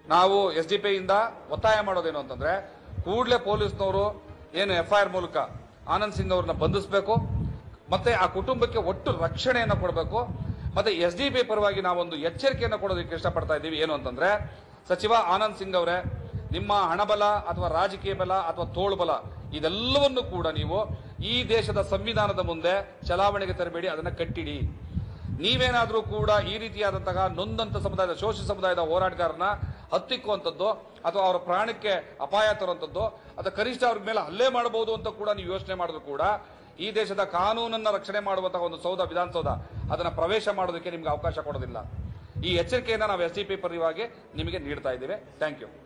ನಾವು S D P ಇಂದ ಒತ್ತಾಯ ಮಾಡೋದೇನು ಅಂತಂದ್ರೆ ಕೂಡಲೇ ಪೊಲೀಸ್ನವರು ಏನು ಎಫ್ಐಆರ್ ಮೂಲಕ ಆನಂದ್ ಸಿಂಗ್ ಅವ್ರನ್ನ ಬಂಧಿಸಬೇಕು ಮತ್ತೆ ಆ ಕುಟುಂಬಕ್ಕೆ ಒಟ್ಟು ರಕ್ಷಣೆಯನ್ನು ಕೊಡಬೇಕು ಮತ್ತೆ ಎಸ್ ಡಿ ಪಿ ಪರವಾಗಿ ನಾವೊಂದು ಎಚ್ಚರಿಕೆಯನ್ನು ಕೊಡೋದಕ್ಕೆ ಇಷ್ಟಪಡ್ತಾ ಇದ್ದೀವಿ ಏನು ಅಂತಂದ್ರೆ ಸಚಿವ ಆನಂದ್ ಸಿಂಗ್ ಅವರೇ ನಿಮ್ಮ ಹಣಬಲ ಅಥವಾ ರಾಜಕೀಯ ಬಲ ಅಥವಾ ತೋಳು ಬಲ ಇದೆಲ್ಲವನ್ನು ಕೂಡ ನೀವು ಈ ದೇಶದ ಸಂವಿಧಾನದ ಮುಂದೆ ಚಲಾವಣೆಗೆ ತರಬೇಡಿ ಅದನ್ನ ಕಟ್ಟಿಡಿ ನೀವೇನಾದ್ರೂ ಕೂಡ ಈ ರೀತಿಯಾದಂತಹ ನೊಂದಂತ ಸಮುದಾಯದ ಶೋಷಿತ ಸಮುದಾಯದ ಹೋರಾಟಗಾರನ ಹತ್ತಿಕ್ಕುವಂಥದ್ದು ಅಥವಾ ಅವರ ಪ್ರಾಣಕ್ಕೆ ಅಪಾಯ ತರುವಂಥದ್ದು ಅಥವಾ ಕನಿಷ್ಠ ಅವ್ರ ಮೇಲೆ ಹಲ್ಲೆ ಮಾಡಬಹುದು ಅಂತ ಕೂಡ ನೀವು ಯೋಚನೆ ಮಾಡಿದ್ರು ಕೂಡ ಈ ದೇಶದ ಕಾನೂನನ್ನ ರಕ್ಷಣೆ ಮಾಡುವಂತಹ ಒಂದು ಸೌಧ ವಿಧಾನಸೌಧ ಅದನ್ನ ಪ್ರವೇಶ ಮಾಡೋದಕ್ಕೆ ನಿಮ್ಗೆ ಅವಕಾಶ ಕೊಡೋದಿಲ್ಲ ಈ ಎಚ್ಚರಿಕೆಯನ್ನ ನಾವು ಎಸ್ ಡಿ ಪಿ ಪರವಾಗಿ ನಿಮಗೆ ನೀಡ್ತಾ ಇದ್ದೇವೆ ಥ್ಯಾಂಕ್ ಯು